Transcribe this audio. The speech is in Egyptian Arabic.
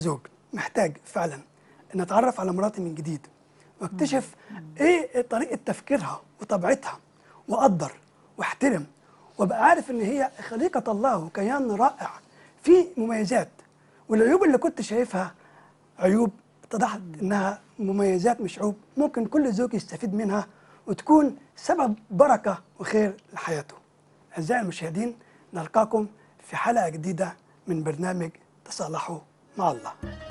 زوج محتاج فعلا ان اتعرف على مراتي من جديد واكتشف ايه طريقه تفكيرها وطبيعتها واقدر واحترم وابقى عارف ان هي خليقه الله وكيان رائع في مميزات والعيوب اللي كنت شايفها عيوب اتضحت انها مميزات مش عيوب ممكن كل زوج يستفيد منها وتكون سبب بركه وخير لحياته. اعزائي المشاهدين نلقاكم في حلقه جديده من برنامج تصالحوا مع الله.